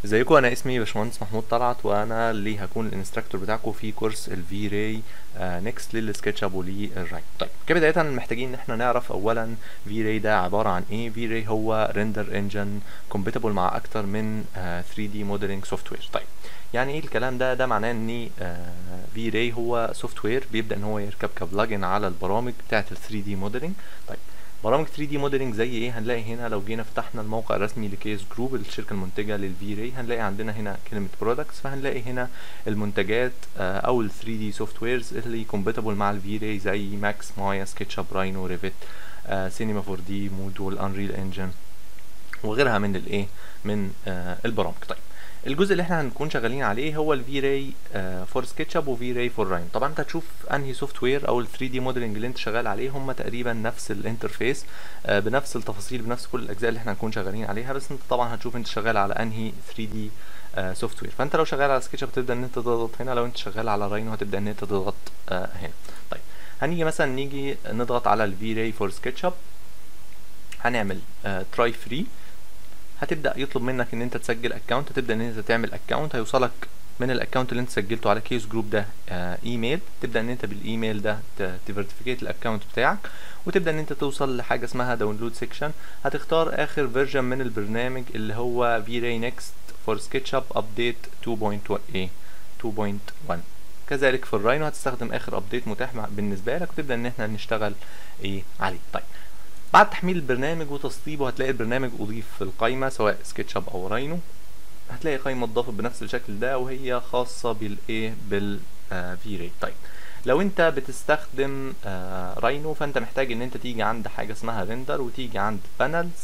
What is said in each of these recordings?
ازيكم انا اسمي باشمهندس محمود طلعت وانا اللي هكون الانستراكتور بتاعكم في كورس الفي راي نيكست للسكتش اب وللرايت طيب كبدايه محتاجين ان احنا نعرف اولا في راي ده عباره عن ايه في راي هو ريندر انجن كومباتبل مع اكتر من 3 دي موديلنج سوفت وير طيب يعني ايه الكلام ده ده معناه ان في راي هو سوفت وير بيبدا ان هو يركب كبلجن على البرامج بتاعه ال 3 دي موديلنج طيب برامج 3 دي موديلنج زي ايه هنلاقي هنا لو جينا فتحنا الموقع الرسمي لكيس جروب الشركه المنتجه للفي راي هنلاقي عندنا هنا كلمه برودكتس فهنلاقي هنا المنتجات او ال 3 دي سوفت ويرز اللي كومباتبل مع الفي راي زي ماكس مايا سكتش اب راينو ريفيت سينما 4 دي مودول انريل انجن وغيرها من الايه من آه البرامج طيب الجزء اللي احنا هنكون شغالين عليه هو الفي راي فور سكتش اب وفي راي فور راين طبعا انت هتشوف انهي سوفت وير او ال 3 دي موديلنج اللي انت شغال عليه هم تقريبا نفس الانترفيس آه بنفس التفاصيل بنفس كل الاجزاء اللي احنا هنكون شغالين عليها بس انت طبعا هتشوف انت شغال على انهي 3 دي سوفت وير فانت لو شغال على سكتش اب هتبدا ان انت تضغط هنا لو انت شغال على راينو هتبدا ان انت تضغط آه هنا طيب هنيجي مثلا نيجي نضغط على الفي راي فور سكتش اب هنعمل تراي فري هتبدا يطلب منك ان انت تسجل اكونت هتبدا ان انت تعمل اكونت هيوصلك من الاكونت اللي انت سجلته على كيس جروب ده آه ايميل تبدا ان انت بالايميل ده تفيرتيفيكيت الاكونت بتاعك وتبدا ان انت توصل لحاجه اسمها داونلود سيكشن هتختار اخر فيرجن من البرنامج اللي هو في راي نيكست فور سكتش اب ابديت 2.1 كذلك في الراينو هتستخدم اخر ابديت متاح بالنسبه لك وتبدا ان احنا نشتغل ايه عليه طيب بعد تحميل البرنامج وتسطيبه هتلاقي البرنامج اضيف في القائمه سواء سكتش اب او راينو هتلاقي قائمه اتضافت بنفس الشكل ده وهي خاصه بالايه بالفي راي طيب لو انت بتستخدم آه راينو فانت محتاج ان انت تيجي عند حاجه اسمها ريندر وتيجي عند بانلز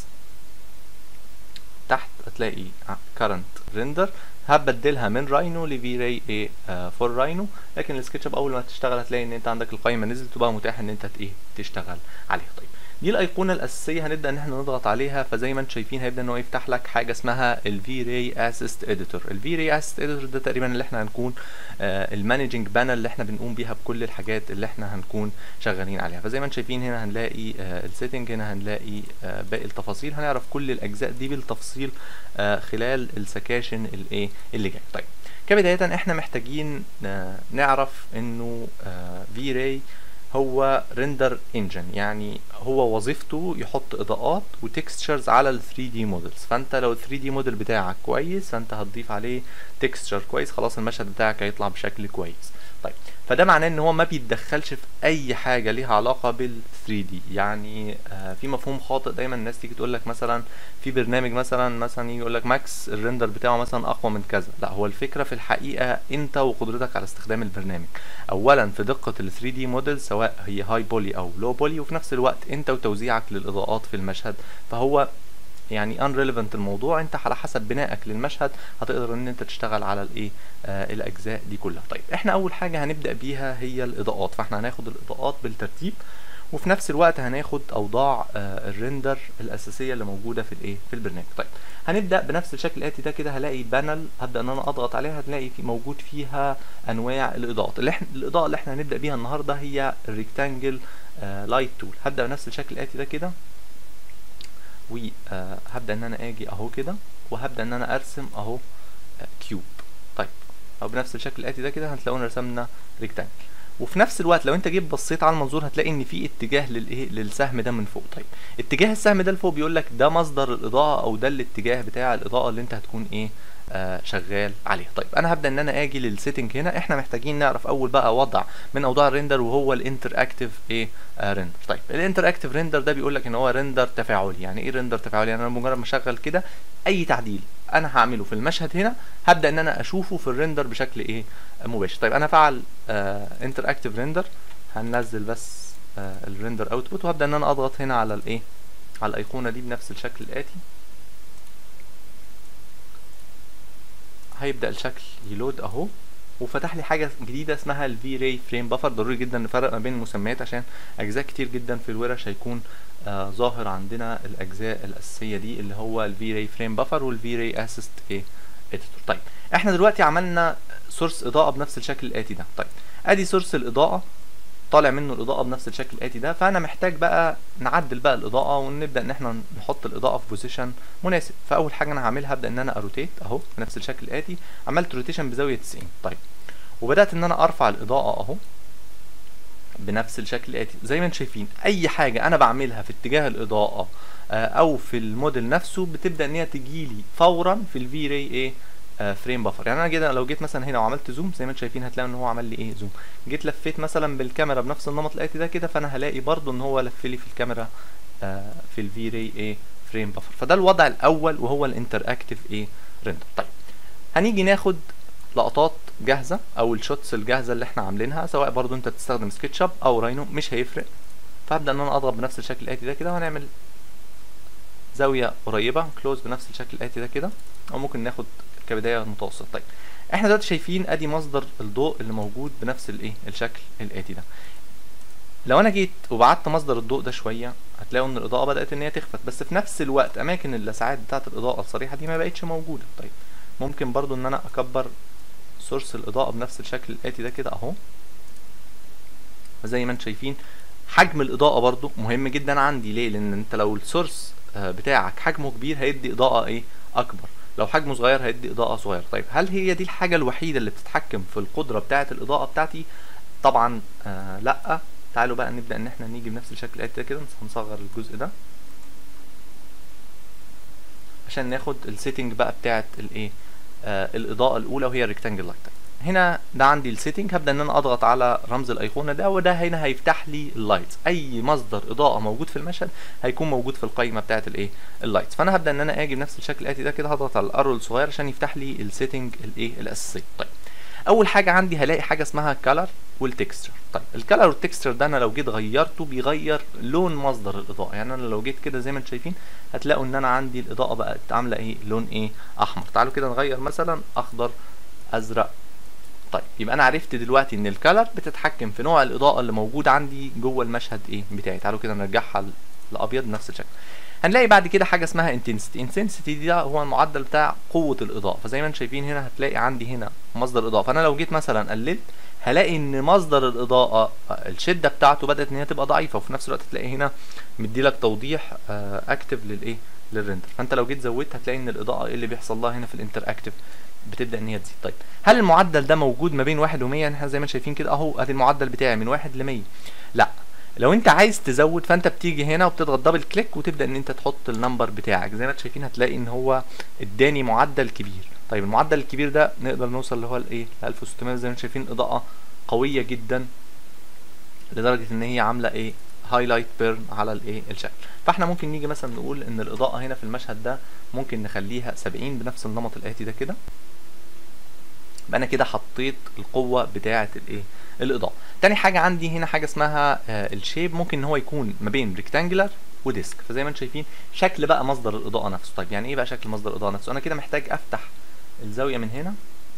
تحت هتلاقي current render هبدلها من راينو لفي راي ايه فور راينو لكن السكتش اب اول ما تشتغل هتلاقي ان انت عندك القائمه نزلت وبقى متاح ان انت ايه تشتغل عليها طيب دي الايقونه الاساسيه هنبدا ان احنا نضغط عليها فزي ما انتم شايفين هيبدا ان هو يفتح لك حاجه اسمها الفي راي اسيست اديتور الفي راي اسيست اديتور ده تقريبا اللي احنا هنكون آه المانجنج بانل اللي احنا بنقوم بيها بكل الحاجات اللي احنا هنكون شغالين عليها فزي ما انتم شايفين هنا هنلاقي آه السيتنج هنا هنلاقي آه باقي التفاصيل هنعرف كل الاجزاء دي بالتفصيل آه خلال السكاشن الايه اللي جاي طيب كبدايه احنا محتاجين آه نعرف انه آه في راي هو ريندر انجن يعني هو وظيفته يحط اضاءات وتكستشرز على ال 3 دي موديلز فانت لو ال 3 دي موديل بتاعك كويس فانت هتضيف عليه تكستشر كويس خلاص المشهد بتاعك هيطلع بشكل كويس طيب فده معناه ان هو ما بيتدخلش في اي حاجه ليها علاقه بال 3 دي يعني آه في مفهوم خاطئ دايما الناس تيجي تقول لك مثلا في برنامج مثلا مثلا يجي يقول لك ماكس الريندر بتاعه مثلا اقوى من كذا لا هو الفكره في الحقيقه انت وقدرتك على استخدام البرنامج اولا في دقه ال 3 دي موديل سواء هي هاي بولي او لو بولي وفي نفس الوقت انت وتوزيعك للاضاءات في المشهد فهو يعني unrelevant الموضوع انت على حسب بنائك للمشهد هتقدر ان انت تشتغل على الايه آه الاجزاء دي كلها طيب احنا اول حاجه هنبدا بيها هي الاضاءات فاحنا هناخد الاضاءات بالترتيب وفي نفس الوقت هناخد اوضاع آه الريندر الاساسيه اللي موجوده في الايه في البرنامج طيب هنبدا بنفس الشكل الاتي ده كده هلاقي بانل هبدا ان انا اضغط عليها هتلاقي في موجود فيها انواع الاضاءات اللي احنا الاضاءه اللي احنا هنبدا بيها النهارده هي الريكتانجل لايت تول هبدا بنفس الشكل الاتي ده كده وهبدا ان انا اجي اهو كده وهبدا ان انا ارسم اهو كيوب طيب او بنفس الشكل الاتي ده كده هتلاقونا رسمنا ريكتانجل وفي نفس الوقت لو انت جيت بصيت على المنظور هتلاقي ان في اتجاه للايه للسهم ده من فوق طيب اتجاه السهم ده لفوق بيقول لك ده مصدر الاضاءه او ده الاتجاه بتاع الاضاءه اللي انت هتكون ايه آه شغال عليها طيب انا هبدا ان انا اجي للسيتنج هنا احنا محتاجين نعرف اول بقى وضع من اوضاع الريندر وهو الانتر اكتيف ايه آه ريندر طيب الانتر اكتيف ريندر ده بيقول لك ان هو ريندر تفاعلي يعني ايه ريندر تفاعلي يعني انا مجرد ما اشغل كده اي تعديل انا هعمله في المشهد هنا هبدا ان انا اشوفه في الريندر بشكل ايه مباشر طيب انا فعل انتر اكتيف ريندر هننزل بس آه الريندر اوتبوت وهبدا ان انا اضغط هنا على الايه على الايقونه دي بنفس الشكل الاتي هيبدا الشكل يلود اهو وفتح لي حاجه جديده اسمها الفي راي فريم بفر ضروري جدا نفرق ما بين المسميات عشان اجزاء كتير جدا في الورش هيكون آه ظاهر عندنا الاجزاء الاساسيه دي اللي هو الفي راي فريم بفر والفي راي اسيست ايه اديتور طيب احنا دلوقتي عملنا سورس اضاءه بنفس الشكل الاتي ده طيب ادي سورس الاضاءه طالع منه الاضاءه بنفس الشكل الاتي ده فانا محتاج بقى نعدل بقى الاضاءه ونبدا ان احنا نحط الاضاءه في بوزيشن مناسب فاول حاجه انا هعملها ابدا ان انا اروتيت اهو بنفس الشكل الاتي عملت روتيشن بزاويه 90 طيب وبدات ان انا ارفع الاضاءه اهو بنفس الشكل الاتي زي ما انتم شايفين اي حاجه انا بعملها في اتجاه الاضاءه او في الموديل نفسه بتبدا ان هي تجي لي فورا في الفي راي ايه آه فريم بفر يعني انا كده لو جيت مثلا هنا وعملت زوم زي ما انتم شايفين هتلاقوا ان هو عمل لي ايه زوم جيت لفيت مثلا بالكاميرا بنفس النمط الاتي ده كده فانا هلاقي برضو ان هو لف لي في الكاميرا آه في الفي راي ايه فريم بفر فده الوضع الاول وهو الانتر اكتيف ايه ريندر طيب هنيجي ناخد لقطات جاهزه او الشوتس الجاهزه اللي احنا عاملينها سواء برضو انت بتستخدم سكتش اب او راينو مش هيفرق فهبدا ان انا اضغط بنفس الشكل الاتي ده كده وهنعمل زاويه قريبه كلوز بنفس الشكل الاتي ده كده او ممكن ناخد كبدايه متوسط طيب احنا دلوقتي شايفين ادي مصدر الضوء اللي موجود بنفس الايه الشكل الاتي ده لو انا جيت وبعدت مصدر الضوء ده شويه هتلاقوا ان الاضاءه بدات ان هي تخفت بس في نفس الوقت اماكن اللسعات بتاعه الاضاءه الصريحه دي ما بقتش موجوده طيب ممكن برضو ان انا اكبر سورس الاضاءه بنفس الشكل الاتي ده كده اهو زي ما انتم شايفين حجم الاضاءه برضو مهم جدا عندي ليه لان انت لو السورس بتاعك حجمه كبير هيدي اضاءه ايه اكبر لو حجمه صغير هيدي اضاءه صغيره طيب هل هي دي الحاجه الوحيده اللي بتتحكم في القدره بتاعه الاضاءه بتاعتي طبعا آه لا تعالوا بقى نبدا ان احنا نيجي بنفس الشكل الاتي كده هنصغر الجزء ده عشان ناخد السيتنج بقى بتاعه الايه آه الاضاءه الاولى وهي الريكتانجل لايت هنا ده عندي السيتنج هبدا ان انا اضغط على رمز الايقونه ده وده هنا هيفتح لي اللايتس اي مصدر اضاءه موجود في المشهد هيكون موجود في القائمه بتاعه الايه اللايتس فانا هبدا ان انا اجي بنفس الشكل الاتي ده كده هضغط على الارو الصغير عشان يفتح لي السيتنج الايه الاساسيه طيب اول حاجه عندي هلاقي حاجه اسمها كلر والتكستشر طيب الكلر والتكستشر ده انا لو جيت غيرته بيغير لون مصدر الاضاءه يعني انا لو جيت كده زي ما انتم شايفين هتلاقوا ان انا عندي الاضاءه بقت عامله ايه لون ايه احمر تعالوا كده نغير مثلا اخضر ازرق طيب يبقى انا عرفت دلوقتي ان الكلر بتتحكم في نوع الاضاءه اللي موجود عندي جوه المشهد ايه بتاعي تعالوا كده نرجعها لابيض بنفس الشكل هنلاقي بعد كده حاجه اسمها انتنسيتي انتنسيتي دي هو المعدل بتاع قوه الاضاءه فزي ما انتم شايفين هنا هتلاقي عندي هنا مصدر اضاءه فانا لو جيت مثلا قللت هلاقي ان مصدر الاضاءه الشده بتاعته بدات ان هي تبقى ضعيفه وفي نفس الوقت هتلاقي هنا مدي لك توضيح اكتف للايه للريندر فانت لو جيت زودت هتلاقي ان الاضاءه ايه اللي بيحصل لها هنا في الانتر اكتف بتبدا ان هي تزيد طيب هل المعدل ده موجود ما بين 1 و100 يعني احنا زي ما شايفين كده اهو ادي المعدل بتاعي من 1 ل 100 لا لو انت عايز تزود فانت بتيجي هنا وبتضغط دبل كليك وتبدا ان انت تحط النمبر بتاعك زي ما انتم شايفين هتلاقي ان هو اداني معدل كبير طيب المعدل الكبير ده نقدر نوصل اللي هو الايه ل 1600 زي ما انتم شايفين اضاءه قويه جدا لدرجه ان هي عامله ايه هايلايت بيرن على الايه الشكل فاحنا ممكن نيجي مثلا نقول ان الاضاءه هنا في المشهد ده ممكن نخليها 70 بنفس النمط الاتي ده كده يبقى انا كده حطيت القوه بتاعه الايه الاضاءه تاني حاجه عندي هنا حاجه اسمها آه الشيب ممكن ان هو يكون ما بين ريكتانجلر وديسك فزي ما انتم شايفين شكل بقى مصدر الاضاءه نفسه طيب يعني ايه بقى شكل مصدر الاضاءه نفسه انا كده محتاج افتح الزاويه من هنا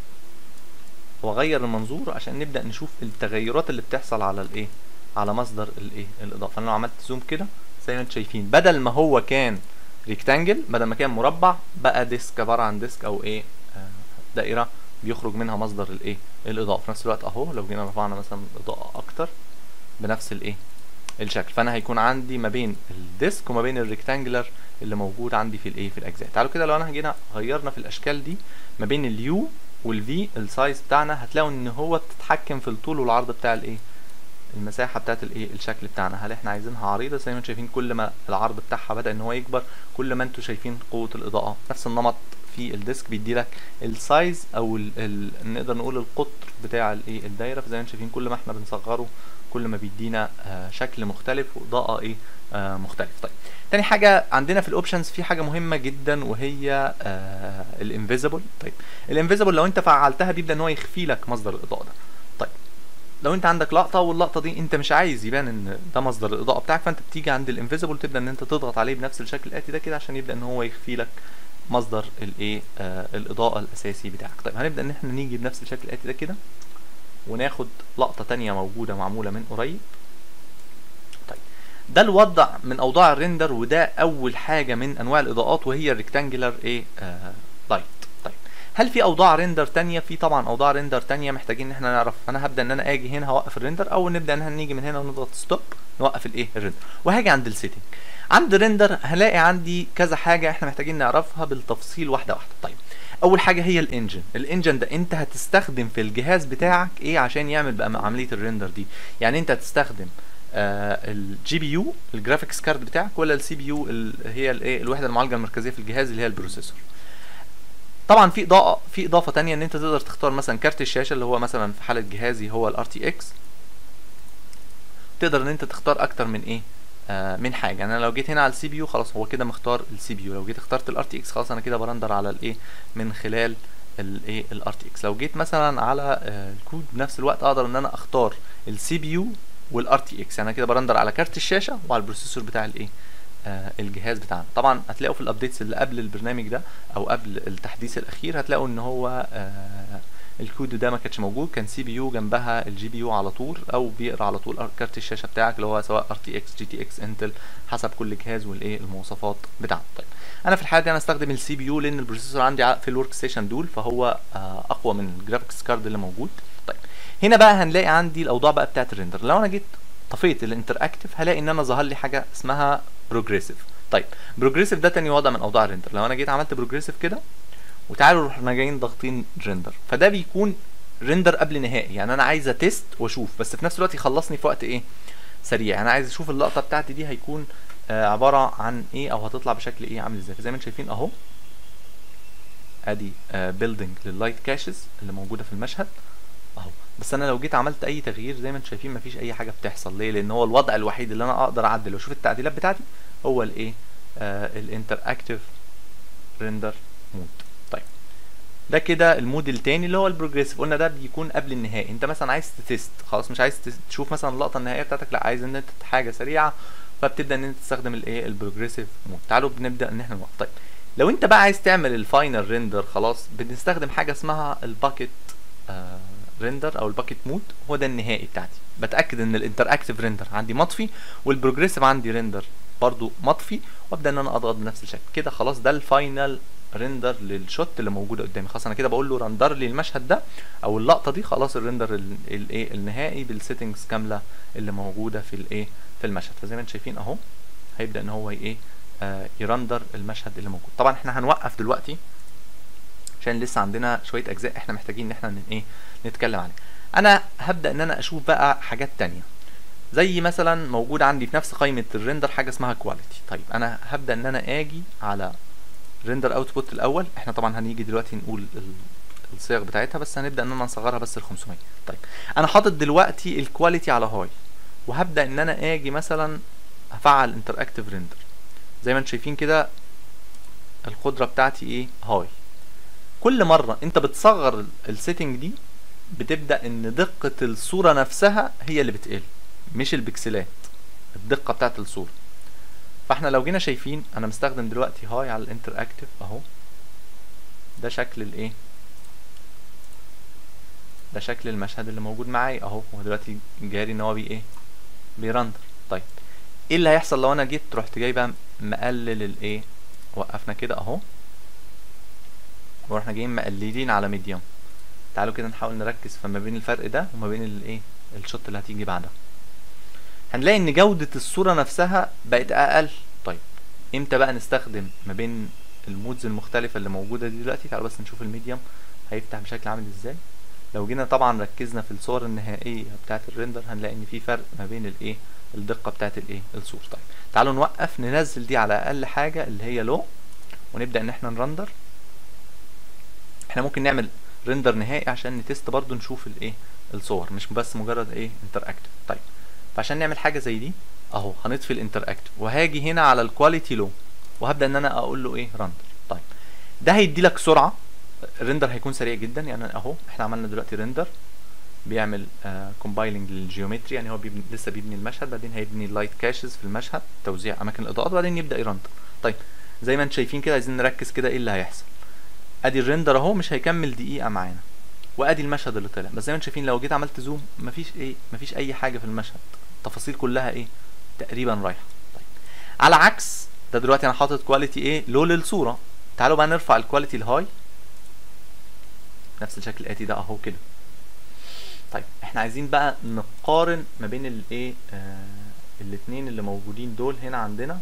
واغير المنظور عشان نبدا نشوف التغيرات اللي بتحصل على الايه على مصدر الايه الاضاءه فانا لو عملت زوم كده زي ما انتم شايفين بدل ما هو كان ريكتانجل بدل ما كان مربع بقى ديسك عباره عن ديسك او ايه آه دائره بيخرج منها مصدر الايه الاضاءه في نفس الوقت اهو لو جينا رفعنا مثلا الاضاءه اكتر بنفس الايه الشكل فانا هيكون عندي ما بين الديسك وما بين الريكتانجلر اللي موجود عندي في الايه في الاجزاء تعالوا كده لو انا جينا غيرنا في الاشكال دي ما بين اليو والفي السايز بتاعنا هتلاقوا ان هو بتتحكم في الطول والعرض بتاع الايه المساحه بتاعت الايه الشكل بتاعنا هل احنا عايزينها عريضه زي ما انتم شايفين كل ما العرض بتاعها بدا ان هو يكبر كل ما انتم شايفين قوه الاضاءه نفس النمط في الديسك بيدي لك السايز او ال ال نقدر نقول القطر بتاع الايه الدايره فزي ما انتم شايفين كل ما احنا بنصغره كل ما بيدينا آه شكل مختلف واضاءه ايه آه مختلف طيب تاني حاجه عندنا في الاوبشنز في حاجه مهمه جدا وهي آه الانفيزبل طيب الانفيزبل لو انت فعلتها بيبدا ان هو يخفي لك مصدر الاضاءه ده طيب لو انت عندك لقطه واللقطه دي انت مش عايز يبان ان ده مصدر الاضاءه بتاعك فانت بتيجي عند الانفيزبل تبدا ان انت تضغط عليه بنفس الشكل الاتي ده كده عشان يبدا ان هو يخفي لك مصدر الايه آه الاضاءه الاساسي بتاعك طيب هنبدا ان احنا نيجي بنفس الشكل الاتي ده كده وناخد لقطه تانية موجوده معموله من قريب طيب ده الوضع من اوضاع الريندر وده اول حاجه من انواع الاضاءات وهي الريكتانجلر ايه آه لايت طيب هل في اوضاع ريندر تانية في طبعا اوضاع ريندر تانية محتاجين ان احنا نعرف انا هبدا ان انا اجي هنا هوقف الريندر او نبدا ان احنا نيجي من هنا ونضغط ستوب نوقف الايه الريندر وهاجي عند السيتنج عند الريندر هلاقي عندي كذا حاجه احنا محتاجين نعرفها بالتفصيل واحده واحده طيب اول حاجه هي الانجن الانجن ده انت هتستخدم في الجهاز بتاعك ايه عشان يعمل بقى عمليه الريندر دي يعني انت هتستخدم الجي بي يو الجرافيكس كارد بتاعك ولا السي بي يو هي الايه الوحده المعالجه المركزيه في الجهاز اللي هي البروسيسور طبعا في اضاءه في اضافه تانية ان انت تقدر تختار مثلا كارت الشاشه اللي هو مثلا في حاله جهازي هو الار تي اكس تقدر ان انت تختار اكتر من ايه آه من حاجه يعني انا لو جيت هنا على السي بي يو خلاص هو كده مختار السي بي يو لو جيت اخترت الار تي اكس خلاص انا كده برندر على الايه من خلال الايه الار تي اكس لو جيت مثلا على آه الكود بنفس الوقت اقدر ان انا اختار السي بي يو والار تي اكس يعني انا كده برندر على كارت الشاشه وعلى البروسيسور بتاع الايه آه الجهاز بتاعنا طبعا هتلاقوا في الابديتس اللي قبل البرنامج ده او قبل التحديث الاخير هتلاقوا ان هو آه الكود ده ما كانش موجود كان سي بي يو جنبها الجي بي يو على طول او بيقرا على طول كارت الشاشه بتاعك اللي هو سواء ار تي اكس جي تي اكس انتل حسب كل جهاز والايه المواصفات بتاعته طيب انا في الحاله دي انا استخدم السي بي يو لان البروسيسور عندي في الورك ستيشن دول فهو آه اقوى من الجرافيكس كارد اللي موجود طيب هنا بقى هنلاقي عندي الاوضاع بقى بتاعت الريندر لو انا جيت طفيت الانتر اكتف هلاقي ان انا ظهر لي حاجه اسمها بروجريسيف طيب بروجريسيف ده تاني وضع من اوضاع الريندر لو انا جيت عملت بروجريسيف كده وتعالوا رحنا جايين ضاغطين ريندر فده بيكون ريندر قبل نهائي يعني انا عايز اتست واشوف بس في نفس الوقت يخلصني في وقت ايه سريع انا عايز اشوف اللقطه بتاعتي دي هيكون آه عباره عن ايه او هتطلع بشكل ايه عامل ازاي فزي ما انتم شايفين اهو ادي آه بيلدينج لللايت كاشز اللي موجوده في المشهد اهو بس انا لو جيت عملت اي تغيير زي ما انتم شايفين مفيش اي حاجه بتحصل ليه لان هو الوضع الوحيد اللي انا اقدر اعدل واشوف التعديلات بتاعتي هو الايه آه الانتر اكتف ريندر مود طيب ده كده المود التاني اللي هو البروجريسيف قلنا ده بيكون قبل النهائي انت مثلا عايز تتست خلاص مش عايز تشوف مثلا اللقطه النهائيه بتاعتك لا عايز ان انت حاجه سريعه فبتبدا ان انت تستخدم الايه البروجريسيف مود تعالوا بنبدا ان احنا نوقف طيب لو انت بقى عايز تعمل الفاينل ريندر خلاص بنستخدم حاجه اسمها الباكيت آه ريندر او الباكيت مود هو ده النهائي بتاعتي بتاكد ان الانتر اكتيف ريندر عندي مطفي والبروجريسيف عندي ريندر برضو مطفي وابدا ان انا اضغط بنفس الشكل كده خلاص ده الفاينل ريندر للشوت اللي موجوده قدامي خلاص انا كده بقول له رندر لي المشهد ده او اللقطه دي خلاص الريندر الايه النهائي بالسيتنجز كامله اللي موجوده في الايه في المشهد فزي ما انتم شايفين اهو هيبدا ان هو ايه آه يرندر المشهد اللي موجود طبعا احنا هنوقف دلوقتي عشان لسه عندنا شويه اجزاء احنا محتاجين ان احنا ايه نتكلم عليها انا هبدا ان انا اشوف بقى حاجات تانية زي مثلا موجود عندي في نفس قائمه الريندر حاجه اسمها كواليتي طيب انا هبدا ان انا اجي على ريندر اوتبوت الاول احنا طبعا هنيجي دلوقتي نقول الصيغ بتاعتها بس هنبدا ان انا نصغرها بس ل 500 طيب انا حاطط دلوقتي الكواليتي على هاي وهبدا ان انا اجي مثلا افعل انتر اكتيف ريندر زي ما انتم شايفين كده القدره بتاعتي ايه هاي كل مره انت بتصغر السيتنج دي بتبدا ان دقه الصوره نفسها هي اللي بتقل مش البكسلات الدقه بتاعت الصوره فاحنا لو جينا شايفين انا مستخدم دلوقتي هاي على الانتر اكتف اهو ده شكل الايه ده شكل المشهد اللي موجود معايا اهو هو دلوقتي جاري ان هو بي ايه بيرندر طيب ايه اللي هيحصل لو انا جيت رحت جاي بقى مقلل الايه وقفنا كده اهو ورحنا جايين مقللين على ميديوم تعالوا كده نحاول نركز فما بين الفرق ده وما بين الايه الشوت اللي هتيجي بعدها هنلاقي ان جودة الصورة نفسها بقت اقل طيب امتى بقى نستخدم ما بين المودز المختلفة اللي موجودة دي دلوقتي تعالوا بس نشوف الميديوم هيفتح بشكل عامل ازاي لو جينا طبعا ركزنا في الصور النهائية بتاعة الريندر هنلاقي ان في فرق ما بين الايه الدقة بتاعة الايه الصورة طيب تعالوا نوقف ننزل دي على اقل حاجة اللي هي لو ونبدأ ان احنا نرندر احنا ممكن نعمل ريندر نهائي عشان نتست برضو نشوف الايه الصور مش بس مجرد ايه انتر اكتف طيب فعشان نعمل حاجه زي دي اهو هنطفي الانتر اكتف وهاجي هنا على الكواليتي لو وهبدا ان انا اقول له ايه رندر طيب ده هيدي لك سرعه الريندر هيكون سريع جدا يعني اهو احنا عملنا دلوقتي ريندر بيعمل كومبايلنج للجيومتري يعني هو بيبني لسه بيبني المشهد بعدين هيبني اللايت كاشز في المشهد توزيع اماكن الاضاءات وبعدين يبدا يرندر طيب زي ما انتم شايفين كده عايزين نركز كده ايه اللي هيحصل ادي الريندر اهو مش هيكمل دقيقه معانا وادي المشهد اللي طلع بس زي ما انتم شايفين لو جيت عملت زوم مفيش ايه مفيش اي حاجه في المشهد التفاصيل كلها ايه تقريبا رايحه طيب على عكس ده دلوقتي انا حاطط كواليتي ايه لو للصوره تعالوا بقى نرفع الكواليتي الهاي نفس الشكل الاتي ده اهو كده طيب احنا عايزين بقى نقارن ما بين الايه آه الاتنين اللي موجودين دول هنا عندنا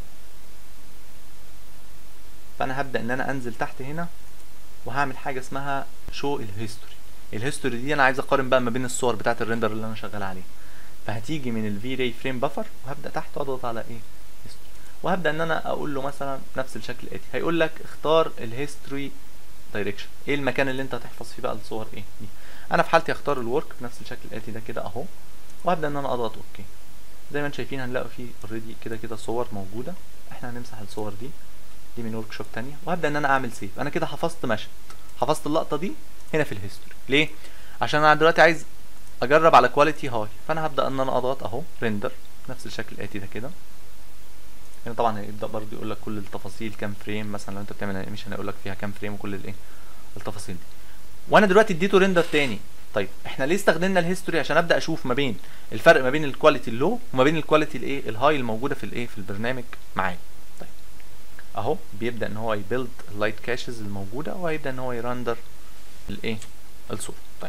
فانا هبدا ان انا انزل تحت هنا وهعمل حاجه اسمها شو الهيستوري الهيستوري دي انا عايز اقارن بقى ما بين الصور بتاعه الريندر اللي انا شغال عليه فهتيجي من الفي راي فريم بفر وهبدا تحت واضغط على ايه هيستوري وهبدا ان انا اقول له مثلا نفس الشكل الاتي هيقول لك اختار الهيستوري دايركشن ايه المكان اللي انت هتحفظ فيه بقى الصور ايه دي انا في حالتي هختار الورك بنفس الشكل الاتي ده كده اهو وهبدا ان انا اضغط اوكي زي ما انتم شايفين هنلاقي فيه اوريدي كده كده صور موجوده احنا هنمسح الصور دي دي من ورك شوب تانية وهبدا ان انا اعمل سيف انا كده حفظت مشهد حفظت اللقطه دي هنا في الهيستوري ليه عشان انا دلوقتي عايز اجرب على كواليتي هاي فانا هبدا ان انا اضغط اهو ريندر نفس الشكل الاتي ده كده هنا طبعا هيبدا برضه يقول لك كل التفاصيل كام فريم مثلا لو انت بتعمل انيميشن هيقول لك فيها كام فريم وكل الايه التفاصيل دي وانا دلوقتي اديته ريندر تاني طيب احنا ليه استخدمنا الهيستوري عشان ابدا اشوف ما بين الفرق ما بين الكواليتي اللو وما بين الكواليتي الايه الهاي الموجوده في الايه في البرنامج معايا طيب اهو بيبدا ان هو يبيلد اللايت كاشز الموجوده وهيبدا ان هو يرندر الايه الصوره طيب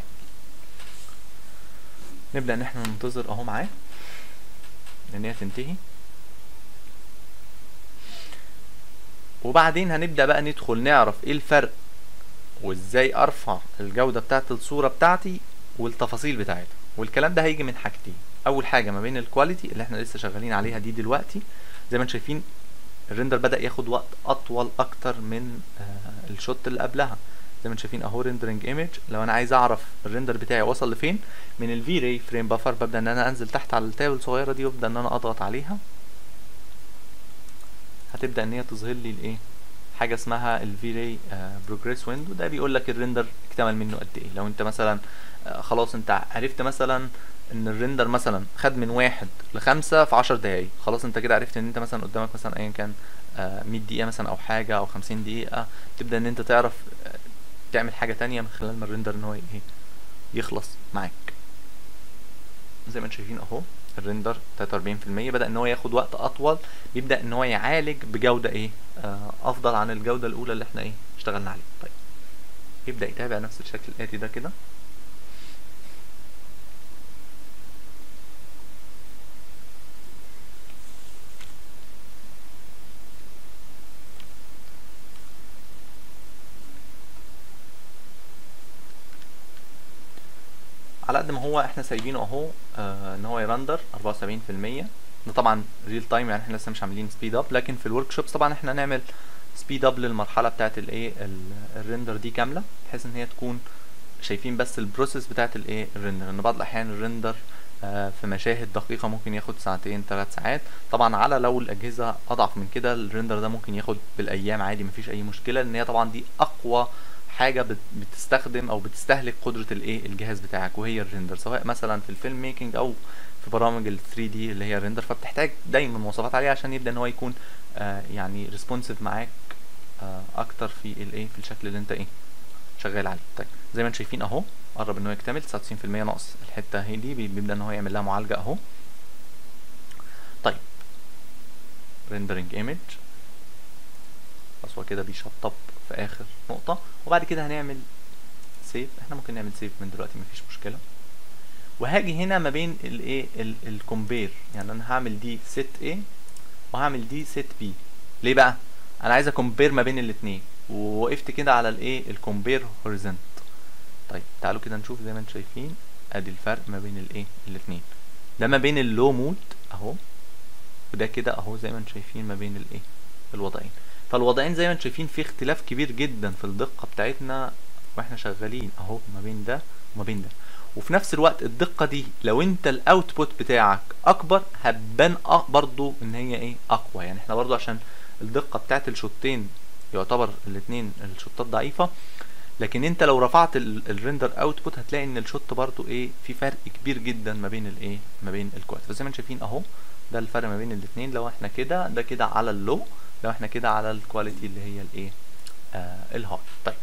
نبدا ان احنا ننتظر اهو معاه ان هي تنتهي وبعدين هنبدا بقى ندخل نعرف ايه الفرق وازاي ارفع الجوده بتاعت الصوره بتاعتي والتفاصيل بتاعتها والكلام ده هيجي من حاجتين اول حاجه ما بين الكواليتي اللي احنا لسه شغالين عليها دي دلوقتي زي ما انتم شايفين الريندر بدا ياخد وقت اطول اكتر من آه الشوت اللي قبلها زي ما انتم شايفين اهو ريندرنج ايمج لو انا عايز اعرف الريندر بتاعي وصل لفين من الفي راي فريم بفر ببدا ان انا انزل تحت على التاب الصغيره دي وابدا ان انا اضغط عليها هتبدا ان هي تظهر لي الايه حاجه اسمها الفي راي بروجريس ويندو ده بيقول لك الريندر اكتمل منه قد ايه لو انت مثلا آه خلاص انت عرفت مثلا ان الريندر مثلا خد من واحد لخمسة في عشر دقايق خلاص انت كده عرفت ان انت مثلا قدامك مثلا ايا كان آه 100 دقيقة مثلا او حاجة او 50 دقيقة تبدأ ان انت تعرف آه تعمل حاجة تانية من خلال ما الريندر ان هو ايه يخلص معاك زي ما انتم شايفين اهو الريندر 43% بدأ ان هو ياخد وقت اطول بيبدأ ان هو يعالج بجودة ايه آه افضل عن الجودة الاولى اللي احنا ايه اشتغلنا عليها طيب يبدأ يتابع نفس الشكل الاتي ده كده على قد ما هو احنا سايبينه اهو آه ان هو يرندر 74% ده طبعا ريل تايم يعني احنا لسه مش عاملين سبيد اب لكن في الورك شوبس طبعا احنا نعمل سبيد اب للمرحله بتاعت الايه الريندر دي كامله بحيث ان هي تكون شايفين بس البروسيس بتاعت الايه الريندر ان بعض الاحيان الريندر آه في مشاهد دقيقة ممكن ياخد ساعتين ثلاث ساعات طبعا على لو الأجهزة أضعف من كده الريندر ده ممكن ياخد بالأيام عادي مفيش أي مشكلة لأن هي طبعا دي أقوى حاجه بتستخدم او بتستهلك قدره الايه الجهاز بتاعك وهي الريندر سواء مثلا في الفيلم ميكنج او في برامج ال 3 دي اللي هي الريندر فبتحتاج دايما مواصفات عاليه عشان يبدا ان هو يكون آه يعني ريسبونسيف معاك آه اكتر في الايه في الشكل اللي انت ايه شغال عليه طيب زي ما انتم شايفين اهو قرب ان هو يكتمل 99% ناقص الحته هي دي بيبدا ان هو يعمل لها معالجه اهو طيب ريندرنج ايمج بس هو كده بيشطب في اخر نقطه وبعد كده هنعمل سيف احنا ممكن نعمل سيف من دلوقتي مفيش مشكله وهاجي هنا ما بين الايه الكومبير يعني انا هعمل دي ست A وهعمل دي ست B ليه بقى انا عايز اكومبير ما بين الاثنين ووقفت كده على الايه الكومبير هوريزونت طيب تعالوا كده نشوف زي ما انتم شايفين ادي الفرق ما بين الايه الاثنين ده ما بين اللو مود اهو وده كده اهو زي ما انتم شايفين ما بين الايه الوضعين فالوضعين زي ما انتم شايفين في اختلاف كبير جدا في الدقة بتاعتنا واحنا شغالين اهو ما بين ده وما بين ده وفي نفس الوقت الدقة دي لو انت الاوتبوت بتاعك اكبر هتبان برضو ان هي ايه اقوى يعني احنا برضو عشان الدقة بتاعت الشوطين يعتبر الاتنين الشوطات ضعيفة لكن انت لو رفعت الريندر اوتبوت هتلاقي ان الشوت برضو ايه في فرق كبير جدا ما بين الايه ما بين الكواليتي فزي ما انتم شايفين اهو ده الفرق ما بين الاتنين لو احنا كده ده كده على اللو لو احنا كده على الكواليتي اللي هي الايه آه الهاي طيب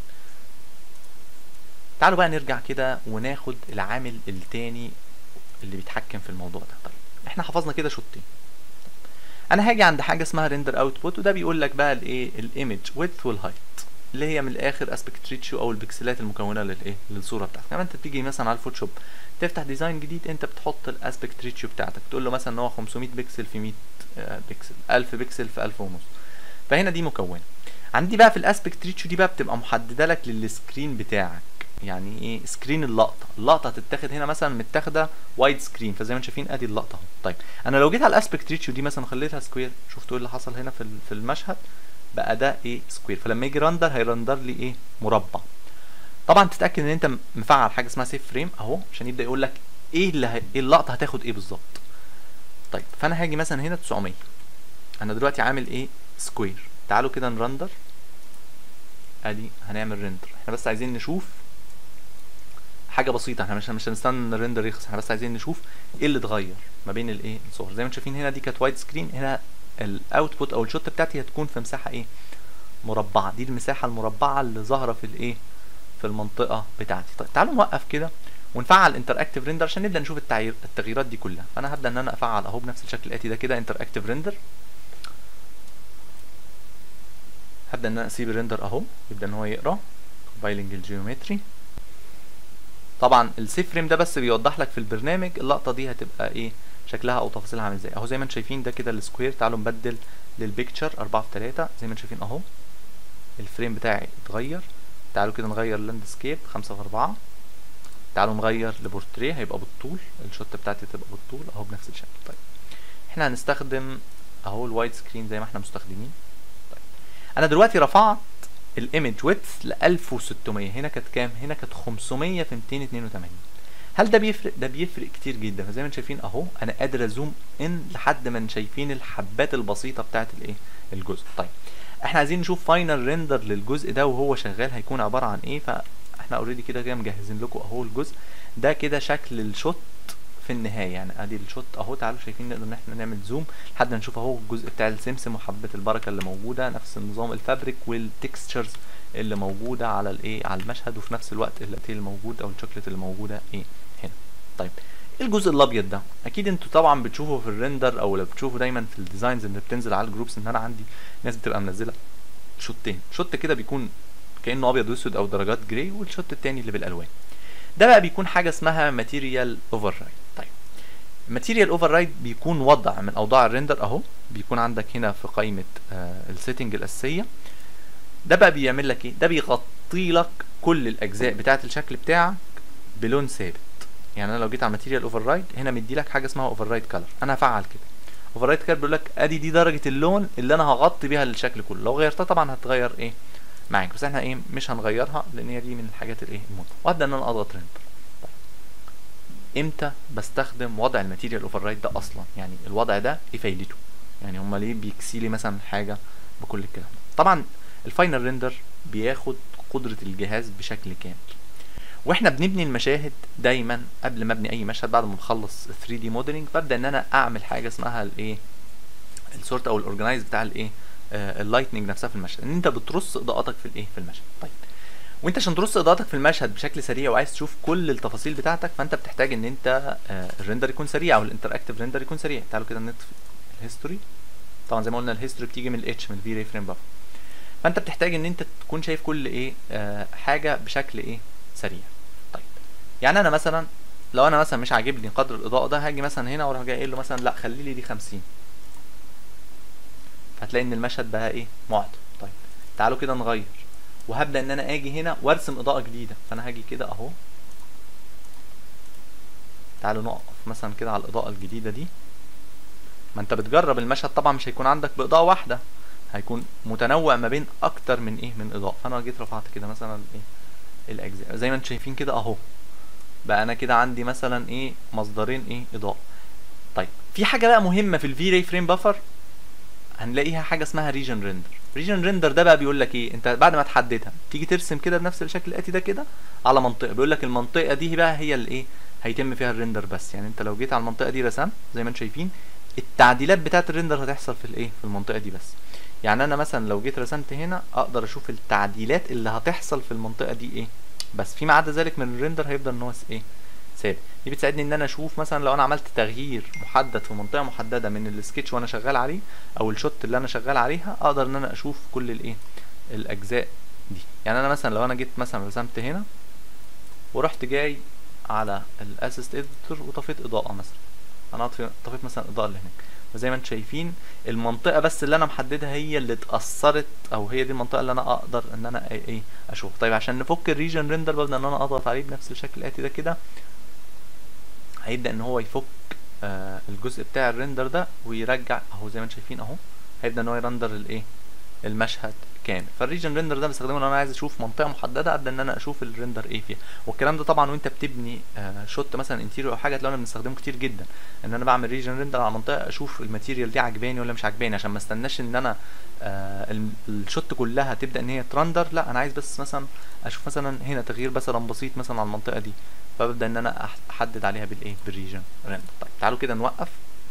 تعالوا بقى نرجع كده وناخد العامل التاني اللي بيتحكم في الموضوع ده طيب احنا حفظنا كده شوطين انا هاجي عند حاجه اسمها ريندر اوتبوت وده بيقول لك بقى الايه الايمج ويدث والهايت اللي هي من الاخر اسبكت ريتشيو او البكسلات المكونه للايه للصوره بتاعتك لما انت بتيجي مثلا على الفوتوشوب تفتح ديزاين جديد انت بتحط الاسبكت ريتشيو بتاعتك تقول له مثلا ان هو 500 بكسل في 100 آه، بكسل 1000 بكسل في 1000 ونص فهنا دي مكونه عندي بقى في الاسبكت ريتشيو دي بقى بتبقى محدده لك للسكرين بتاعك يعني ايه سكرين اللقطه اللقطه هتتاخد هنا مثلا متاخده وايد سكرين فزي ما انتم شايفين ادي اللقطه اهو طيب انا لو جيت على الاسبكت ريتشيو دي مثلا خليتها سكوير شفتوا ايه اللي حصل هنا في في المشهد بقى ده ايه سكوير فلما يجي رندر هيرندر لي ايه مربع طبعا تتاكد ان انت مفعل حاجه اسمها سيف فريم اهو عشان يبدا يقول لك ايه اللي ه... ايه اللقطه هتاخد ايه بالظبط طيب فانا هاجي مثلا هنا 900 انا دلوقتي عامل ايه سكوير تعالوا كده نرندر ادي هنعمل ريندر احنا بس عايزين نشوف حاجه بسيطه احنا مش مش هنستنى ان الريندر يخلص احنا بس عايزين نشوف ايه اللي اتغير ما بين الايه الصور زي ما انتم شايفين هنا دي كانت وايد سكرين هنا الاوتبوت او الشوت بتاعتي هتكون في مساحه ايه مربعه دي المساحه المربعه اللي ظاهره في الايه في المنطقه بتاعتي طيب تعالوا نوقف كده ونفعل انتراكتيف ريندر عشان نبدا نشوف التغيير التغييرات دي كلها فانا هبدا ان انا افعل اهو بنفس الشكل الاتي ده كده انتراكتيف ريندر هبدا ان انا اسيب الريندر اهو يبدا ان هو يقرا كومبايلنج الجيومتري طبعا السيف فريم ده بس بيوضح لك في البرنامج اللقطه دي هتبقى ايه شكلها او تفاصيلها عامل ازاي اهو زي ما انتم شايفين ده كده السكوير تعالوا نبدل للبيكتشر 4 في 3 زي ما انتم شايفين اهو الفريم بتاعي اتغير تعالوا كده نغير لاندسكيب 5 في 4 تعالوا نغير لبورتريه هيبقى بالطول الشوت بتاعتي تبقى بالطول اهو بنفس الشكل طيب احنا هنستخدم اهو الوايد سكرين زي ما احنا مستخدمين طيب انا دلوقتي رفعت الايمج ويدث ل 1600 هنا كانت كام هنا كانت 500 في 282 هل ده بيفرق ده بيفرق كتير جدا فزي ما انتم شايفين اهو انا قادر ازوم ان لحد ما شايفين الحبات البسيطه بتاعت الايه الجزء طيب احنا عايزين نشوف فاينل ريندر للجزء ده وهو شغال هيكون عباره عن ايه فاحنا اوريدي كده كده مجهزين لكم اهو الجزء ده كده شكل الشوت في النهايه يعني ادي الشوت اهو تعالوا شايفين نقدر ان احنا نعمل زوم لحد ما نشوف اهو الجزء بتاع السمسم وحبه البركه اللي موجوده نفس النظام الفابريك والتكستشرز اللي موجوده على الايه على المشهد وفي نفس الوقت اللاتيه اللي موجود او الشوكليت اللي موجوده ايه هنا طيب ايه الجزء الابيض ده اكيد انتوا طبعا بتشوفوا في الريندر او لو بتشوفوا دايما في الديزاينز اللي بتنزل على الجروبس ان انا عندي ناس بتبقى منزله شوتين شوت كده بيكون كانه ابيض واسود او درجات جراي والشوت التاني اللي بالالوان ده بقى بيكون حاجه اسمها ماتيريال اوفر رايد طيب الماتيريال اوفر رايد بيكون وضع من اوضاع الريندر اهو بيكون عندك هنا في قائمه آه السيتنج الاساسيه ده بقى بيعمل لك ايه ده بيغطي لك كل الاجزاء بتاعه الشكل بتاعك بلون ثابت يعني انا لو جيت على ماتيريال اوفر رايد هنا مدي لك حاجه اسمها اوفر رايد كلر انا هفعل كده اوفر رايد كلر بيقول لك ادي دي درجه اللون اللي انا هغطي بيها الشكل كله لو غيرتها طبعا هتغير ايه معاك بس احنا ايه مش هنغيرها لان هي دي من الحاجات الايه المهمه وابدا ان انا اضغط ريندر طيب. امتى بستخدم وضع الماتيريال اوفر رايد ده اصلا يعني الوضع ده ايه فايدته يعني هما ليه بيكسي لي مثلا حاجه بكل الكلام ده طبعا الفاينل ريندر بياخد قدره الجهاز بشكل كامل واحنا بنبني المشاهد دايما قبل ما ابني اي مشهد بعد ما بخلص 3 دي موديلنج ببدا ان انا اعمل حاجه اسمها الايه السورت او الاورجنايز بتاع الايه اللايتنج نفسها في المشهد ان انت بترص اضاءتك في الايه في المشهد طيب وانت عشان ترص اضاءتك في المشهد بشكل سريع وعايز تشوف كل التفاصيل بتاعتك فانت بتحتاج ان انت آه الريندر يكون سريع او الانتراكتيف ريندر يكون سريع تعالوا كده نطفي الهيستوري طبعا زي ما قلنا الهيستوري بتيجي من الاتش من الفي ري فريم بافر فانت بتحتاج ان انت تكون شايف كل ايه آه حاجه بشكل ايه سريع طيب يعني انا مثلا لو انا مثلا مش عاجبني قدر الاضاءه ده هاجي مثلا هنا واروح جاي قايل له مثلا لا خلي لي دي 50 هتلاقي ان المشهد بقى ايه معطى طيب تعالوا كده نغير وهبدا ان انا اجي هنا وارسم اضاءه جديده فانا هاجي كده اهو تعالوا نقف مثلا كده على الاضاءه الجديده دي ما انت بتجرب المشهد طبعا مش هيكون عندك باضاءه واحده هيكون متنوع ما بين اكتر من ايه من اضاءه فانا جيت رفعت كده مثلا ايه الاجزاء زي ما انتم شايفين كده اهو بقى انا كده عندي مثلا ايه مصدرين ايه اضاءه طيب في حاجه بقى مهمه في الفي راي فريم بافر هنلاقيها حاجه اسمها ريجن ريندر ريجن ريندر ده بقى بيقول لك ايه انت بعد ما تحددها تيجي ترسم كده بنفس الشكل الاتي ده كده على منطقه بيقول لك المنطقه دي بقى هي الايه هيتم فيها الريندر بس يعني انت لو جيت على المنطقه دي رسمت زي ما انتم شايفين التعديلات بتاعه الريندر هتحصل في الايه في المنطقه دي بس يعني انا مثلا لو جيت رسمت هنا اقدر اشوف التعديلات اللي هتحصل في المنطقه دي ايه بس فيما عدا ذلك من الريندر هيفضل ان هو ايه ثابت دي بتساعدني ان انا اشوف مثلا لو انا عملت تغيير محدد في منطقه محدده من السكتش وانا شغال عليه او الشوت اللي انا شغال عليها اقدر ان انا اشوف كل الايه الاجزاء دي يعني انا مثلا لو انا جيت مثلا رسمت هنا ورحت جاي على الاسيست اديتور وطفيت اضاءه مثلا انا طفيت, طفيت مثلا الاضاءه اللي هناك وزي ما انتم شايفين المنطقه بس اللي انا محددها هي اللي اتاثرت او هي دي المنطقه اللي انا اقدر ان انا ايه, ايه اشوف طيب عشان نفك الريجن ريندر ببدا ان انا اضغط عليه بنفس الشكل الاتي ده كده هيبدا ان هو يفك آه الجزء بتاع الريندر ده ويرجع اهو زي ما انتم شايفين اهو هيبدا ان هو يرندر الايه المشهد كامل فالريجن ريندر ده بستخدمه لو انا عايز اشوف منطقه محدده ابدا ان انا اشوف الريندر ايه فيها والكلام ده طبعا وانت بتبني آه شوت مثلا انتيريور او حاجه تلاقينا بنستخدمه كتير جدا ان انا بعمل ريجن ريندر على منطقه اشوف الماتيريال دي عجباني ولا مش عجباني عشان ما استناش ان انا آه الشوت كلها تبدا ان هي ترندر لا انا عايز بس مثلا اشوف مثلا هنا تغيير مثلا بسيط مثلا على المنطقه دي فببدا ان انا احدد عليها بالايه بالريجن ريندر طيب تعالوا كده نوقف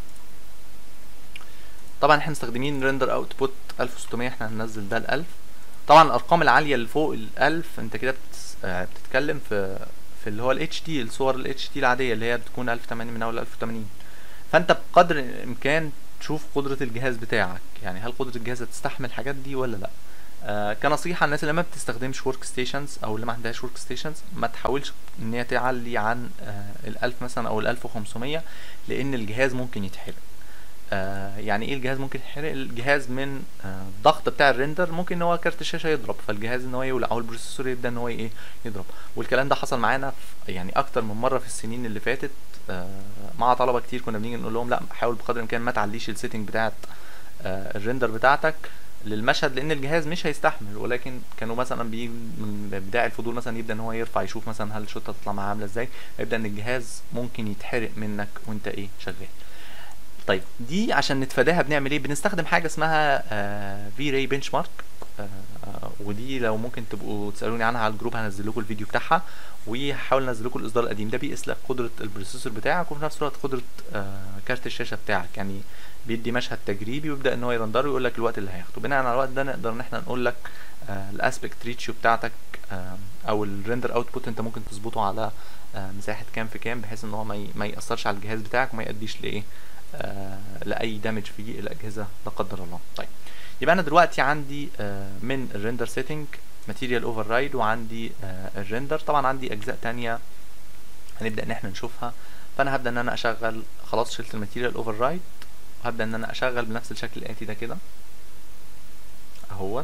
طبعا احنا مستخدمين ريندر اوتبوت 1600 احنا هننزل ده ل 1000 طبعا الارقام العاليه اللي فوق ال 1000 انت كده بتتكلم في في اللي هو الاتش دي الصور الاتش دي العاديه اللي هي بتكون 1080 من اول 1080 فانت بقدر الامكان تشوف قدره الجهاز بتاعك يعني هل قدره الجهاز هتستحمل الحاجات دي ولا لا آه كنصيحه الناس اللي ما بتستخدمش ورك ستيشنز او اللي ما عندهاش ورك ستيشنز ما تحاولش ان هي تعلي عن آه ال 1000 مثلا او ال 1500 لان الجهاز ممكن يتحرق آه يعني ايه الجهاز ممكن يتحرق الجهاز من آه الضغط بتاع الريندر ممكن ان هو كارت الشاشه يضرب فالجهاز ان هو يولع او البروسيسور يبدا ان هو ايه يضرب والكلام ده حصل معانا في يعني اكتر من مره في السنين اللي فاتت آه مع طلبه كتير كنا بنيجي نقول لهم لا حاول بقدر الامكان ما تعليش السيتنج بتاعت آه الريندر بتاعتك للمشهد لان الجهاز مش هيستحمل ولكن كانوا مثلا بيجي من بداعي الفضول مثلا يبدا ان هو يرفع يشوف مثلا هل الشوطه تطلع معاه عامله ازاي يبدا ان الجهاز ممكن يتحرق منك وانت ايه شغال طيب دي عشان نتفاداها بنعمل ايه بنستخدم حاجه اسمها في راي بنش مارك ودي لو ممكن تبقوا تسالوني عنها على الجروب هنزل لكم الفيديو بتاعها وهحاول انزل لكم الاصدار القديم ده بيقيس لك قدره البروسيسور بتاعك وفي نفس الوقت قدره آه كارت الشاشه بتاعك يعني بيدي مشهد تجريبي ويبدا ان هو يرندر ويقول لك الوقت اللي هياخده بناء على الوقت ده نقدر ان احنا نقول لك آه الاسبكت ريتشيو بتاعتك آه او الريندر اوتبوت انت ممكن تظبطه على آه مساحه كام في كام بحيث ان هو ما, ما ياثرش على الجهاز بتاعك وما يؤديش لايه آه لاي دامج في الاجهزه لا قدر الله طيب يبقى انا دلوقتي عندي آه من الريندر سيتنج ماتيريال اوفر رايد وعندي آه الريندر طبعا عندي اجزاء تانية هنبدا ان احنا نشوفها فانا هبدا ان انا اشغل خلاص شلت الماتيريال اوفر رايد وهبدا ان انا اشغل بنفس الشكل الاتي ده كده اهوت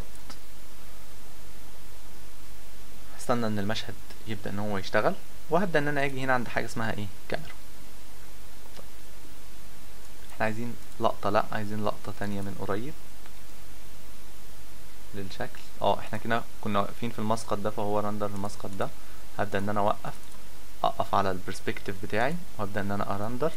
هستنى ان المشهد يبدا ان هو يشتغل وهبدا ان انا اجي هنا عند حاجه اسمها ايه كاميرا احنا عايزين لقطة لا عايزين لقطة تانية من قريب للشكل اه احنا كده كنا واقفين في المسقط ده فهو رندر المسقط ده هبدأ ان انا اوقف اقف على البرسبكتيف بتاعي وهبدأ ان انا ارندر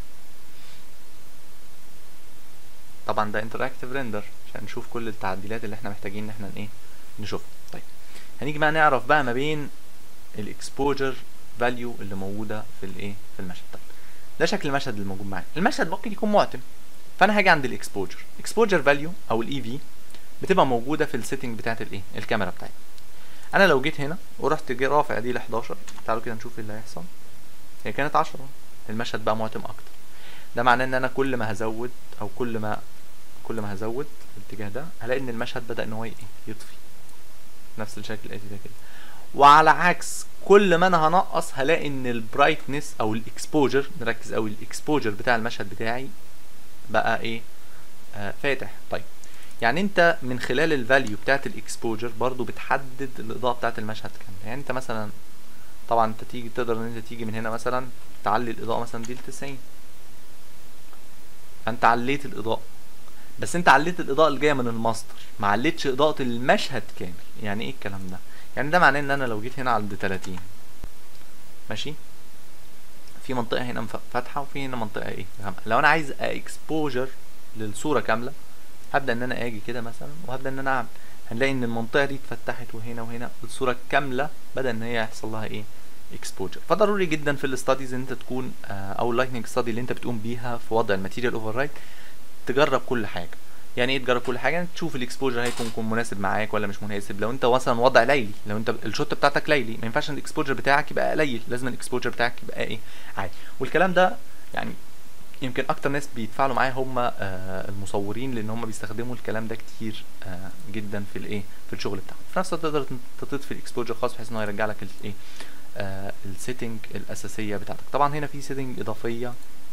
طبعا ده انتراكتيف ريندر عشان نشوف كل التعديلات اللي احنا محتاجين ان احنا ايه نشوفها طيب هنيجي بقى نعرف بقى ما بين الاكسبوجر فاليو اللي موجوده في الايه في المشهد طيب ده شكل المشهد اللي موجود معايا المشهد ممكن يكون معتم فانا هاجي عند الاكسبوجر اكسبوجر فاليو او الاي في بتبقى موجوده في السيتنج بتاعت الايه الكاميرا بتاعتي انا لو جيت هنا ورحت جي رافع دي ل 11 تعالوا كده نشوف ايه اللي هيحصل هي كانت 10 المشهد بقى معتم اكتر ده معناه ان انا كل ما هزود او كل ما كل ما هزود في الاتجاه ده هلاقي ان المشهد بدا ان هو ايه يطفي نفس الشكل الاتي ده كده وعلى عكس كل ما انا هنقص هلاقي ان البرايتنس او الاكسبوجر نركز قوي الاكسبوجر بتاع المشهد بتاعي بقى ايه آه فاتح طيب يعني انت من خلال الفاليو بتاعت الاكسبوجر برضو بتحدد الاضاءه بتاعت المشهد كامل يعني انت مثلا طبعا انت تيجي تقدر ان انت تيجي من هنا مثلا تعلي الاضاءه مثلا دي ل 90 فانت عليت الاضاءه بس انت عليت الاضاءه اللي جايه من الماستر ما عليتش اضاءه المشهد كامل يعني ايه الكلام ده يعني ده معناه ان انا لو جيت هنا عند 30 ماشي في منطقه هنا فاتحه وفي هنا منطقه ايه غامقه لو انا عايز اكسبوجر للصوره كامله هبدا ان انا اجي كده مثلا وهبدا ان انا اعمل هنلاقي ان المنطقه دي اتفتحت وهنا وهنا الصوره كامله بدا ان هي يحصل لها ايه اكسبوجر فضروري جدا في الاستاديز ان انت تكون آه او اللايتنج ستادي اللي انت بتقوم بيها في وضع الماتيريال اوفر رايت تجرب كل حاجه يعني ايه تجرب كل حاجه يعني تشوف الاكسبوجر هيكون يكون مناسب معاك ولا مش مناسب لو انت مثلا وضع ليلي لو انت الشوت بتاعتك ليلي ما ينفعش الاكسبوجر بتاعك يبقى قليل لازم الاكسبوجر بتاعك يبقى ايه عالي والكلام ده يعني يمكن اكتر ناس بيتفاعلوا معايا هم آه المصورين لان هم بيستخدموا الكلام ده كتير آه جدا في الايه في الشغل بتاعهم في نفس الوقت تقدر تضيف الاكسبوجر خاص بحيث ان هو يرجع لك الايه آه السيتنج الاساسيه بتاعتك طبعا هنا في سيتنج اضافيه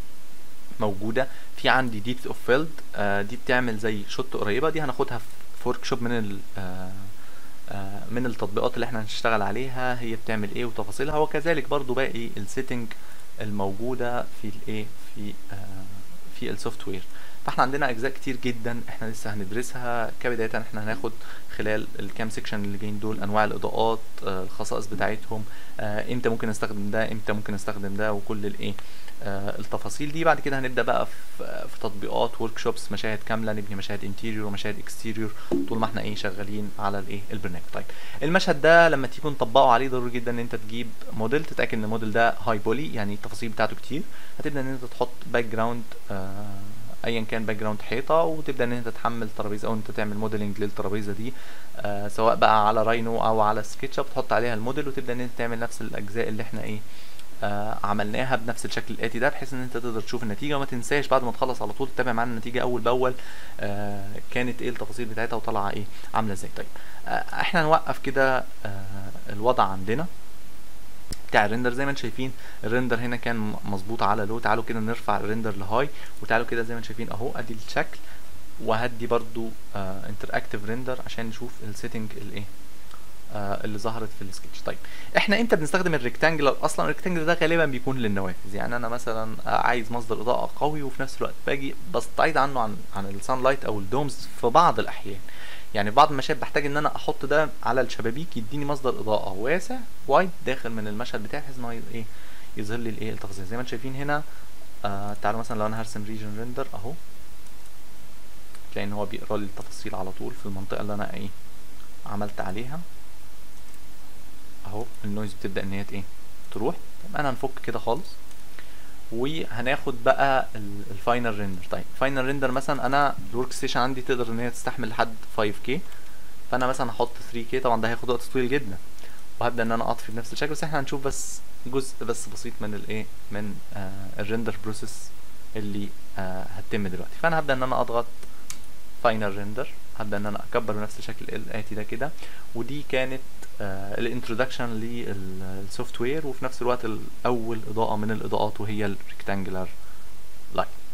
موجوده في عندي ديبث اوف فيلد دي بتعمل زي شوت قريبه دي هناخدها في ورك شوب من ال آه آه من التطبيقات اللي احنا هنشتغل عليها هي بتعمل ايه وتفاصيلها وكذلك برضو باقي السيتنج الموجوده في الايه في آه في السوفت وير فاحنا عندنا اجزاء كتير جدا احنا لسه هندرسها كبدايه احنا هناخد خلال الكام سيكشن اللي جايين دول انواع الاضاءات آه الخصائص بتاعتهم آه امتى ممكن نستخدم ده امتى ممكن نستخدم ده وكل الايه آه التفاصيل دي بعد كده هنبدا بقى في, في تطبيقات ورك شوبس مشاهد كامله نبني مشاهد انتيريور ومشاهد اكستيريور طول ما احنا ايه شغالين على الايه البرنامج طيب المشهد ده لما تيجوا تطبقوا عليه ضروري جدا ان انت تجيب موديل تتاكد ان الموديل ده هاي بولي يعني التفاصيل بتاعته كتير هتبدا ان انت تحط باك جراوند آه ايا كان باك جراوند حيطه وتبدا ان انت تحمل ترابيزه او انت تعمل موديلنج للترابيزه دي آه سواء بقى على راينو او على سكتش اب تحط عليها الموديل وتبدا ان انت تعمل نفس الاجزاء اللي احنا ايه آه عملناها بنفس الشكل الاتي ده بحيث ان انت تقدر تشوف النتيجه وما تنساش بعد ما تخلص على طول تتابع معانا النتيجه اول باول آه كانت ايه التفاصيل بتاعتها وطالعه ايه عامله ازاي طيب آه احنا نوقف كده آه الوضع عندنا بتاع الريندر زي ما انتم شايفين الريندر هنا كان مظبوط على لو تعالوا كده نرفع الريندر لهاي وتعالوا كده زي ما انتم شايفين اهو ادي الشكل وهدي برضو انتر اكتيف ريندر عشان نشوف السيتنج الايه آه اللي ظهرت في السكتش طيب احنا امتى بنستخدم الريكتانجلر اصلا الريكتانجلر ده غالبا بيكون للنوافذ يعني انا مثلا عايز مصدر اضاءه قوي وفي نفس الوقت باجي بستعيد عنه عن عن السان لايت او الدومز في بعض الاحيان يعني في بعض المشاهد بحتاج ان انا احط ده على الشبابيك يديني مصدر اضاءه واسع وايد داخل من المشهد بتاعي بحيث ان هو ايه يظهر لي الايه التفاصيل زي ما انتم شايفين هنا آه تعالوا مثلا لو انا هرسم ريجن ريندر اهو تلاقي ان هو بيقرا لي التفاصيل على طول في المنطقه اللي انا ايه عملت عليها اهو النويز بتبدا ان هي ايه تروح طب انا هنفك كده خالص وهناخد بقى الفاينل ريندر طيب فاينل ريندر مثلا انا الورك ستيشن عندي تقدر ان هي تستحمل لحد 5K فانا مثلا هحط 3K طبعا ده هياخد وقت طويل جدا وهبدا ان انا اطفي بنفس الشكل بس احنا هنشوف بس جزء بس بسيط من الايه من آه الريندر بروسيس اللي آه هتتم دلوقتي فانا هبدا ان انا اضغط فاينل ريندر هبدا ان انا اكبر بنفس الشكل الاتي ده كده ودي كانت آه الانترودكشن للسوفت وير وفي نفس الوقت الاول اضاءه من الاضاءات وهي الريكتانجلر لاين